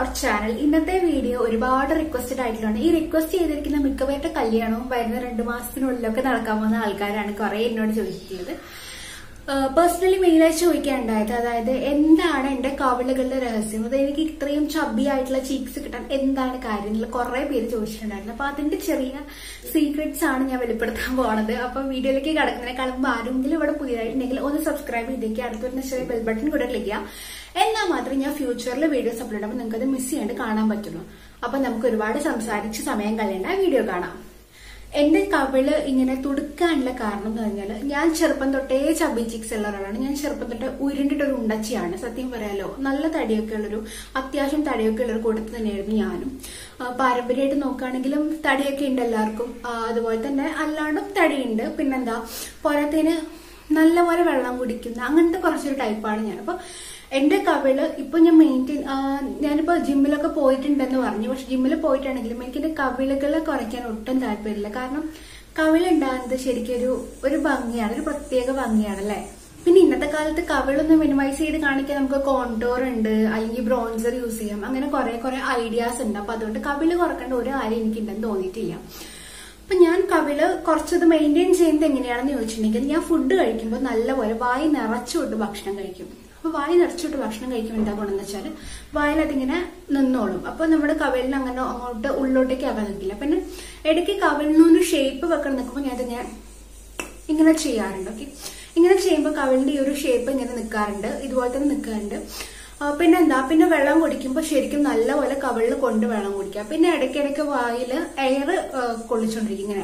channel ഇന്നത്തെ video ഒരുപാട് requested ആയിട്ടുള്ളതാണ് ഈ റിക്വസ്റ്റ് ചെയ്തിരിക്കുന്ന മിക്കവരുടെ കല്യാണവും വരുന്ന രണ്ട് മാസത്തിനുള്ളിലൊക്കെ നടക്കാൻ പോകുന്ന ആൾക്കാരാണ് കുറെ എന്നോട് ചോദിച്ചിട്ടുള്ളത് പേഴ്സണലി മെയിനായി ചോദിക്കാനുണ്ടായത് അതായത് എന്താണ് എന്റെ കവിളുകളുടെ രഹസ്യം അത് എനിക്ക് ഇത്രയും ചബ്ബി ആയിട്ടുള്ള ചീക്സ് കിട്ടാൻ എന്താണ് കാര്യം എന്നുള്ള കുറെ പേര് ചോദിച്ചിട്ടുണ്ടായിരുന്നു അപ്പൊ അതിന്റെ ചെറിയ സീക്രട്സ് ആണ് ഞാൻ വെളിപ്പെടുത്താൻ പോണത് അപ്പൊ വീഡിയോയിലേക്ക് കടക്കുന്നതിനേക്കാളും മുമ്പ് ആരെങ്കിലും ഇവിടെ പുതിയതായിട്ടുണ്ടെങ്കിൽ ഒന്ന് സബ്സ്ക്രൈബ് ചെയ്തേക്ക് അടുത്ത് വരുന്ന ചെറിയ ബെൽ ബട്ടൺ കൂടെ ക്ലിക്ക് ചെയ്യാം എന്നാൽ മാത്രമേ ഞാൻ ഫ്യൂച്ചറിൽ വീഡിയോസ് അപ്ലോഡ് ചെയ്യുമ്പോൾ നിങ്ങൾക്ക് അത് മിസ് ചെയ്യാണ്ട് കാണാൻ പറ്റുള്ളൂ അപ്പൊ നമുക്ക് ഒരുപാട് സംസാരിച്ച് സമയം കളയേണ്ട വീഡിയോ കാണാം എന്റെ കവിള് ഇങ്ങനെ തുടുക്കാനുള്ള കാരണം എന്ന് പറഞ്ഞാൽ ഞാൻ ചെറുപ്പം തൊട്ടേ ചബി ചിക്സ് ഉള്ള ഒരാളാണ് ഞാൻ ചെറുപ്പം തൊട്ടേ ഉരുണ്ടിട്ടൊരു ഉണ്ടച്ചിയാണ് സത്യം പറയാലോ നല്ല തടിയൊക്കെ ഉള്ളൊരു അത്യാവശ്യം തടിയൊക്കെ ഉള്ളൊരു കൂട്ടത്തിൽ തന്നെയായിരുന്നു ഞാനും ആ, പാരമ്പര്യമായിട്ട് നോക്കുകയാണെങ്കിലും തടിയൊക്കെ ഉണ്ട് എല്ലാവർക്കും ആ, അതുപോലെ തന്നെ അല്ലാണ്ടും തടിയുണ്ട് പിന്നെന്താ പോരാത്തതിന് നല്ലപോലെ വെള്ളം കുടിക്കുന്ന അങ്ങനത്തെ കുറച്ചൊരു ടൈപ്പാണ് ഞാൻ അപ്പൊ എന്റെ കവിള് ഇപ്പൊ ഞാൻ മെയിൻറ്റെയിൻ ഞാനിപ്പോ ജിമ്മിലൊക്കെ പോയിട്ടുണ്ടെന്ന് പറഞ്ഞു പക്ഷെ ജിമ്മിൽ പോയിട്ടാണെങ്കിലും എനിക്ക് എന്റെ കവിളുകളെ കുറയ്ക്കാൻ ഒട്ടും താല്പര്യമില്ല കാരണം കവിളുണ്ടാകുന്നത് ശരിക്കും ഒരു ഒരു ഭംഗിയാണ് ഒരു പ്രത്യേക ഭംഗിയാണ് അല്ലെ പിന്നെ ഇന്നത്തെ കാലത്ത് കവിളൊന്ന് മിനിമൈസ് ചെയ്ത് കാണിക്കാൻ നമുക്ക് കോണ്ടോർ ഉണ്ട് അല്ലെങ്കിൽ ബ്രോൺസർ യൂസ് ചെയ്യാം അങ്ങനെ കുറെ കുറെ ഐഡിയാസ് ഉണ്ട് അപ്പൊ അതുകൊണ്ട് കവിള് കുറക്കേണ്ട ഒരു കാര്യം എനിക്കുണ്ടെന്ന് തോന്നിയിട്ടില്ല അപ്പൊ ഞാൻ കവിള് കുറച്ചത് മെയിൻറ്റെയിൻ ചെയ്യുന്നത് എങ്ങനെയാണെന്ന് ചോദിച്ചിട്ടുണ്ടെങ്കിൽ ഞാൻ ഫുഡ് കഴിക്കുമ്പോൾ നല്ലപോലെ വായി നിറച്ചുവിട്ട് ഭക്ഷണം കഴിക്കും അപ്പൊ വായി നിറച്ചുവിട്ട് ഭക്ഷണം കഴിക്കുമ്പോൾ എന്താ ഗുണമെന്ന് വെച്ചാൽ വായിൽ അതിങ്ങനെ നിന്നോളും അപ്പൊ നമ്മുടെ കവിളിന് അങ്ങനെ അങ്ങോട്ട് ഉള്ളോട്ടേക്ക് ആകാൻ നിൽക്കില്ല പിന്നെ ഇടയ്ക്ക് കവിളിനൊന്ന് ഷേപ്പ് വെക്കണം നിൽക്കുമ്പോൾ ഞാൻ ഞാൻ ഇങ്ങനെ ചെയ്യാറുണ്ട് ഓക്കെ ഇങ്ങനെ ചെയ്യുമ്പോൾ കവിളിന്റെ ഈ ഒരു ഷേപ്പ് ഇങ്ങനെ നിൽക്കാറുണ്ട് ഇതുപോലെ തന്നെ നിൽക്കാറുണ്ട് ആ, പിന്നെ എന്താ പിന്നെ വെള്ളം കുടിക്കുമ്പോൾ ശരിക്കും നല്ലപോലെ കവിളിൽ കൊണ്ട് വെള്ളം കുടിക്കുക പിന്നെ ഇടയ്ക്കിടയ്ക്ക് വായിൽ എയർ കൊള്ളിച്ചോണ്ടിരിക്കും ഇങ്ങനെ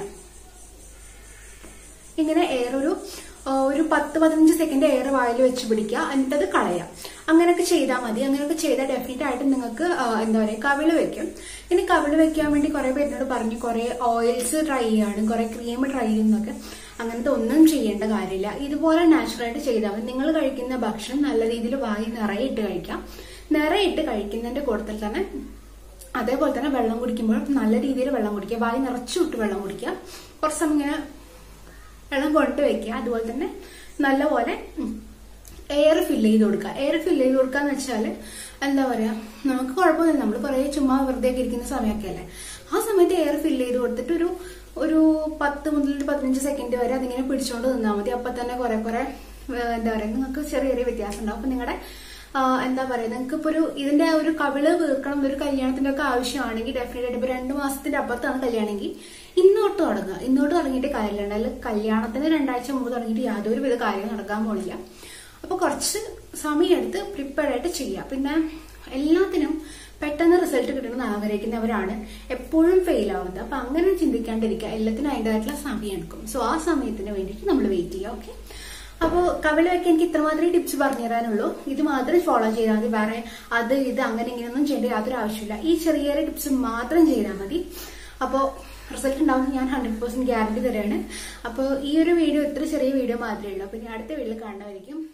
ഇങ്ങനെ എയർ ഒരു ആ, ഒരു പത്ത് പതിനഞ്ച് സെക്കൻഡ് എയർ വായിൽ വെച്ച് പിടിക്കുക എന്നിട്ടത് കളയാം അങ്ങനെയൊക്കെ ചെയ്താൽ മതി അങ്ങനെയൊക്കെ ചെയ്താൽ ഡെഫിനറ്റ് ആയിട്ട് നിങ്ങൾക്ക് ആ, എന്താ പറയുക കവിള് വെക്കും ഇനി കവിള് വെക്കാൻ വേണ്ടി കുറെ പേരിനോട് പറഞ്ഞു കുറെ ഓയിൽസ് ട്രൈ ചെയ്യാണ് കുറെ ക്രീം ട്രൈ ചെയ്യുന്നൊക്കെ അങ്ങനത്തെ ഒന്നും ചെയ്യേണ്ട കാര്യമില്ല ഇതുപോലെ നാച്ചുറലായിട്ട് ചെയ്താൽ മതി നിങ്ങൾ കഴിക്കുന്ന ഭക്ഷണം നല്ല രീതിയിൽ വായി നിറയിട്ട് കഴിക്കാം നിറയിട്ട് കഴിക്കുന്നതിന്റെ കൂട്ടത്തിൽ തന്നെ അതേപോലെ തന്നെ വെള്ളം കുടിക്കുമ്പോൾ നല്ല രീതിയിൽ വെള്ളം കുടിക്കുക വായി നിറച്ചു വിട്ട് വെള്ളം കുടിക്കുക കുറച്ച് സമയം ഇങ്ങനെ വെള്ളം കൊണ്ട് വെക്കുക അതുപോലെ തന്നെ നല്ലപോലെ എയർ ഫില്ല് ചെയ്ത് കൊടുക്കുക എയർ ഫില്ല് ചെയ്ത് കൊടുക്കുക എന്ന് വെച്ചാൽ എന്താ പറയാ നമുക്ക് കുഴപ്പമൊന്നുമില്ല നമ്മൾ കുറെ ചുമ്മാ വെറുതെ ഒക്കെ ഇരിക്കുന്ന സമയമൊക്കെ അല്ലേ ആ സമയത്ത് എയർ ഫില്ല് ചെയ്ത് കൊടുത്തിട്ട് ഒരു ഒരു പത്ത് മുതൽ ഒരു പതിനഞ്ച് സെക്കൻഡ് വരെ അതിങ്ങനെ പിടിച്ചോണ്ട് നിന്നാൽ മതി അപ്പൊ തന്നെ കുറെ കുറെ ഏഹ്, എന്താ പറയാ നിങ്ങൾക്ക് ചെറിയ ചെറിയ വ്യത്യാസം ഉണ്ടാവും അപ്പൊ നിങ്ങളുടെ എന്താ പറയാ നിങ്ങൾക്ക് ഇപ്പൊ ഒരു ഇതിന്റെ ഒരു കവിള് വീർക്കണം ഒരു കല്യാണത്തിന്റെ ഒക്കെ ആവശ്യമാണെങ്കിൽ ഡെഫിനറ്റ് ആയിട്ട് ഇപ്പൊ രണ്ടു മാസത്തിന്റെ അപ്പുറത്താണ് കല്യാണമെങ്കിൽ ഇന്നോട്ട് തുടങ്ങുക ഇന്നോട്ട് തുടങ്ങിയിട്ട് കാര്യമില്ല അല്ല കല്യാണത്തിന് രണ്ടാഴ്ച മുമ്പ് തുടങ്ങിയിട്ട് യാതൊരു വിധ കാര്യം നടക്കാൻ പോണില്ല അപ്പൊ കുറച്ച് സമയമെടുത്ത് പ്രിപ്പയർഡ് ആയിട്ട് ചെയ്യുക പിന്നെ എല്ലാത്തിനും പെട്ടെന്ന് റിസൾട്ട് കിട്ടണമെന്ന് ആഗ്രഹിക്കുന്നവരാണ് എപ്പോഴും ഫെയിൽ ആവുന്നത് അപ്പൊ അങ്ങനെ ചിന്തിക്കാണ്ടിരിക്കുക എല്ലാത്തിനും അതിൻ്റെതായിട്ടുള്ള സമയം എടുക്കും സോ ആ സമയത്തിന് വേണ്ടിയിട്ട് നമ്മൾ വെയിറ്റ് ചെയ്യുക ഓക്കെ അപ്പോൾ കവിള വെക്കാൻ എനിക്ക് ഇത്രമാത്രമേ ടിപ്സ് പറഞ്ഞു തരാനുള്ളൂ ഇത് മാത്രം ഫോളോ ചെയ്താൽ മതി വേറെ അത് ഇത് അങ്ങനെ ഇങ്ങനെയൊന്നും ചെയ്യേണ്ട യാതൊരു ആവശ്യമില്ല ഈ ചെറിയ ചെറിയ ടിപ്സ് മാത്രം ചെയ്താൽ മതി അപ്പോൾ റിസൾട്ട് ഉണ്ടാവുന്ന ഞാൻ ഹൺഡ്രഡ് പെർസെന്റ് ഗ്യാരണ്ടി തരാണ് അപ്പോൾ ഈ ഒരു വീഡിയോ ഇത്ര ചെറിയ വീഡിയോ മാത്രമേ ഉള്ളൂ പിന്നെ അടുത്ത വീഡിയോയിൽ കാണുന്നതായിരിക്കും